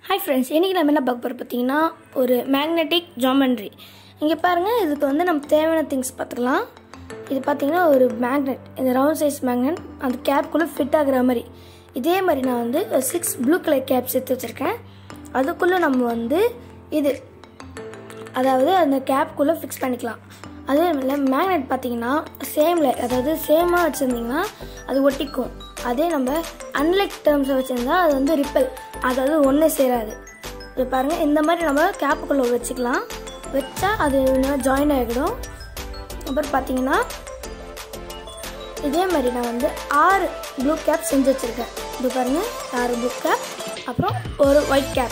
hi friends இன்றைக்கி நம்ம என்ன பார்க்க போகிறோம் பார்த்தீங்கன்னா ஒரு மேக்னெட்டிக் ஜாமெண்ட்ரி இங்கே பாருங்கள் இதுக்கு வந்து நம்ம தேவையான திங்ஸ் பார்த்துக்கலாம் இது பார்த்தீங்கன்னா ஒரு மேக்னெட் இந்த ரவுண்ட் சைஸ் மேக்னெட் அந்த கேப்குள்ளே ஃபிட் ஆகுற மாதிரி இதே மாதிரி நான் வந்து சிக்ஸ் ப்ளூ கலர் கேப்ஸ் எடுத்து வச்சுருக்கேன் அதுக்குள்ளே நம்ம வந்து இது அதாவது அந்த கேப்குள்ளே ஃபிக்ஸ் பண்ணிக்கலாம் அதே இல்லை மேக்னெட் பார்த்தீங்கன்னா சேமில் அதாவது சேமாக வச்சுருந்தீங்கன்னா அது ஒட்டிக்கும் அதே நம்ம அன்லைக் டேர்ம்ஸை வச்சுருந்தா அது வந்து ரிப்பல் அதாவது ஒன்று சேராது இது பாருங்கள் இந்த மாதிரி நம்ம கேப்புக்குள்ளே வச்சுக்கலாம் வச்சா அது ஜாயின் ஆகிடும் அப்புறம் பார்த்தீங்கன்னா இதே மாதிரி நான் வந்து ஆறு ப்ளூ கேப் செஞ்சு வச்சுருக்கேன் இது பாருங்கள் ஆறு ப்ளூ கேப் அப்புறம் ஒரு ஒயிட் கேப்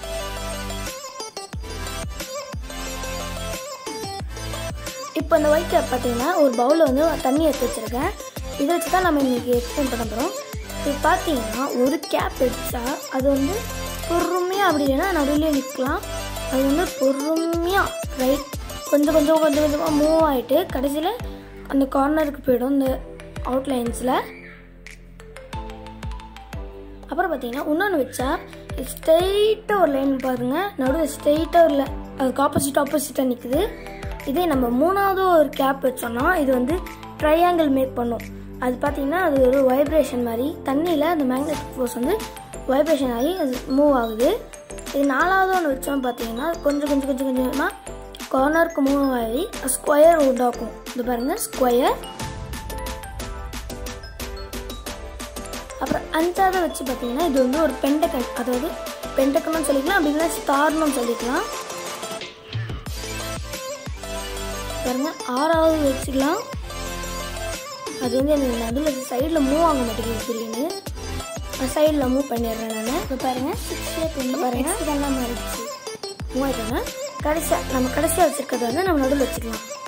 இப்போ இந்த ஒயிட் கேப் பார்த்தீங்கன்னா ஒரு பவுலில் வந்து தண்ணி எடுத்து வச்சுருக்கேன் இதை வச்சு தான் நம்ம இன்றைக்கி எக்ஸ்பிளைன் பண்ண போகிறோம் இப்போ பார்த்தீங்கன்னா ஒரு கேப் வச்சா அது வந்து பொறுமையாக அப்படி இல்லைன்னா நடுவிலே நிற்கலாம் அது வந்து பொறுமையாக ரைட் கொஞ்சம் கொஞ்சம் கொஞ்சம் கொஞ்சமாக மூவ் ஆகிட்டு கடைசியில் அந்த கார்னருக்கு போயிடும் இந்த அவுட்லைன்ஸில் அப்புறம் பார்த்தீங்கன்னா இன்னொன்று வச்சா ஸ்ட்ரெயிட்டாக ஒரு லைன் பாருங்கள் நடுவில் ஸ்ட்ரெயிட்டாக ஒரு li- அதுக்கு ஆப்போசிட் ஆப்போசிட்டாக நிற்குது இதே நம்ம மூணாவது ஒரு கேப் வச்சோம்னா இது வந்து ட்ரையாங்கிள் மேக் பண்ணும் அது பார்த்தீங்கன்னா அது ஒரு வைப்ரேஷன் மாதிரி தண்ணியில் அந்த மேக்னெட்டிக் ஃபோர்ஸ் வந்து வைப்ரேஷன் ஆகி அது மூவ் ஆகுது இது நாலாவது ஒன்று வச்சோம் பார்த்தீங்கன்னா கொஞ்சம் கொஞ்சம் கொஞ்சம் கொஞ்சமாக கார்னருக்கு மூவ் ஆகி ஸ்கொயர் உண்டாக்கும் இது பாருங்கள் ஸ்கொயர் அப்புறம் அஞ்சாவது வச்சு பார்த்தீங்கன்னா இது வந்து ஒரு பெண்டக்கன் அதாவது பெண்டக்கனும் சொல்லிக்கலாம் அப்படி இல்லைன்னா ஸ்டார்னும் சொல்லிக்கலாம் பாருங்க ஆறாவது வச்சுக்கலாம் அது வந்து எனக்கு நடுவில் சைடில் மூவ் ஆக மாட்டேங்குது திடீர்னு சைடில் மூவ் பண்ணிடுறேன் நான் இப்போ பாருங்க இப்போ பாருங்க இதெல்லாம் மாறிடுச்சு மூவ் ஆகிட்டோங்க கடைசியாக நம்ம கடைசியாக வச்சுருக்கிறது வந்து நம்ம நடுவில் வச்சுக்கலாம்